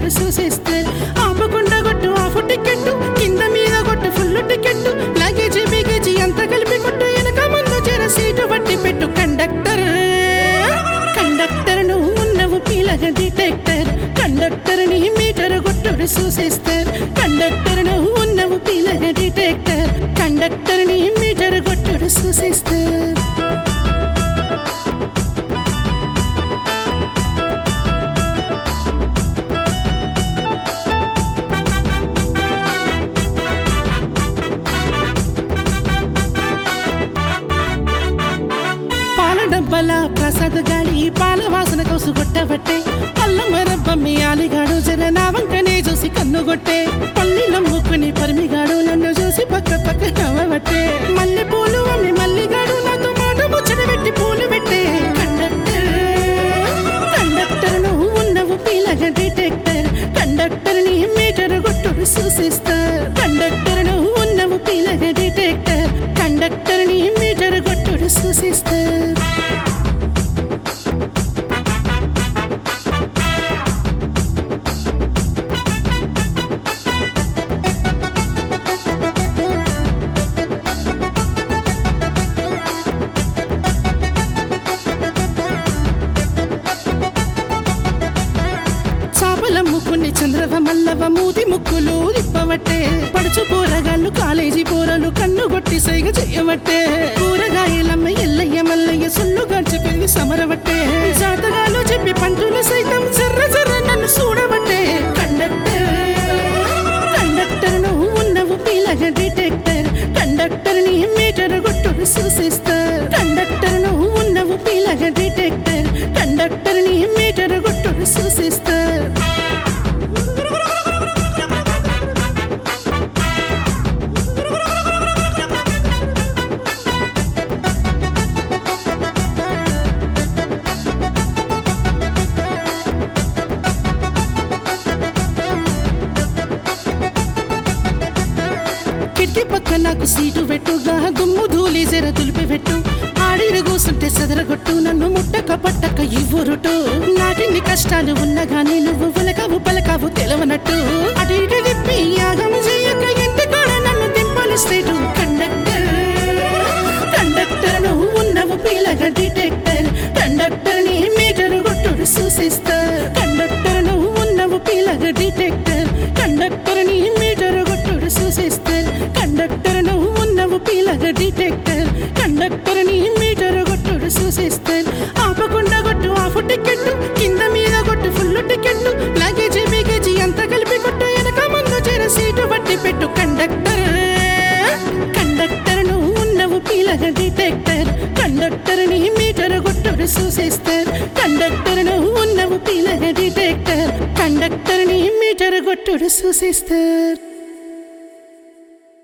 కొట్టుడు చూసేస్తారు ఆపకుండా కొట్టు ఆఫ్ టికెట్ కింద మీద కొట్టు ఫుల్ టికెట్ లగేజీ బిగేజీ అంతా కలిపి కొట్టు వెనక ముందు జర సీటు బట్టి పెట్టు కండక్టర్ కండక్టర్ నువ్వు ఉన్నవు పీలగ డిటెక్టర్ కండక్టర్ ని మీటర్ కొట్టుడు చూసేస్తారు కండక్టర్ నువ్వు ఉన్నవు పీలగ డిటెక్టర్ కండక్టర్ ని మీటర్ కొట్టుడు చూసేస్తారు పాల డబ్బల ప్రసాద్ గాడి పాల వాసన కోసు కొట్టబట్టే అల్లం మరబ్బమ్మి ఆలిగాడు జర నా వంకనే చూసి కన్నుగొట్టే పల్లి నమ్ముకుని పరిమిగాడు నన్ను చూసి పక్క పక్క నవ్వబట్టే మల్లె పూలు అమ్మి మల్లిగాడు నాతో మాట ముచ్చట పెట్టి పూలు పెట్టే కండక్టర్ కండక్టర్ నువ్వు ఉన్నవు పీలగ డిటెక్టర్ కండక్టర్ ని మీటర్ కొట్టుడు చూసిస్తారు కండక్టర్ నువ్వు ఉన్నవు పీలగ డిటెక్టర్ కండక్టర్ ని మీటర్ కొట్టుడు చూసిస్తారు చాపల ముక్కుని చంద్రవ మల్లవ మూతి ముక్కులు ఇప్పవట్టే పడుచు కూరగాళ్ళు కాలేజీ కూరలు కన్ను కొట్టి సైగ చెయ్యవట్టే కూరగాయలమ్మ ఎల్లయ్య మల్లయ్య సుల్లు గడిచి పెళ్లి సమరవట్టే జాతగాలు చెప్పి పంటలు సైతం జర్ర జర్ర నన్ను చూడవట్టే కండక్టర్ కండక్టర్ నువ్వు ఉన్నవు పీలగ డిటెక్టర్ కండక్టర్ ని మీటర్ కొట్టుడు చూసిస్తారు కండక్టర్ నువ్వు ఉన్నవు పీలగ డిటెక్టర్ కండక్టర్ ని మీటర్ కొట్టుడు చూసిస్తారు కిటికీ పక్క నాకు సీటు పెట్టుగా దుమ్ము ధూళి జర తులిపి పెట్టు ఆడిరు కూసుంటే సెదరగొట్టు నన్ను ముట్టక పట్టక ఇవ్వరుటు నాటిని కష్టాలు ఉన్నగానే నువ్వు పలకావు పలకావు తెలవనట్టు అటు ఇటు తిప్పి యాగం చేయక ఇంటి కూడా నన్ను దింపలిస్తేటు కండక్టర్ కండక్టర్ నువ్వు ఉన్నవు పీలగ డిటెక్టర్ కండక్టర్ ని మీటర్ కొట్టుడు చూసిస్తారు కండక్టర్ నువ్వు ఉన్నవు పీలగ డిటెక్టర్ కండక్టర్ ని మీటర్ కొట్టుడు చూసిస్తారు కండక్టర్ నువ్వు ఉన్నవు పీలగ డిటెక్టర్ కండక్టర్ ని మీటర్ కొట్టుడు చూసిస్తారు ఆపకుండా కొట్టు ఆఫ్ టికెట్ కింద మీద కొట్టు ఫుల్ టికెట్ లగేజీ బిగేజీ అంతా కలిపి కొట్టు వెనక ముందు జర సీటు బట్టి పెట్టు కండక్టర్ కండక్టర్ నువ్వు ఉన్నవు పీలగ డిటెక్టర్ కండక్టర్ ని మీటర్ కొట్టుడు చూసేస్తారు కండక్టర్ నువ్వు ఉన్నవు పీలగ డిటెక్టర్ కండక్టర్ ని మీటర్ కొట్టుడు చూసేస్తారు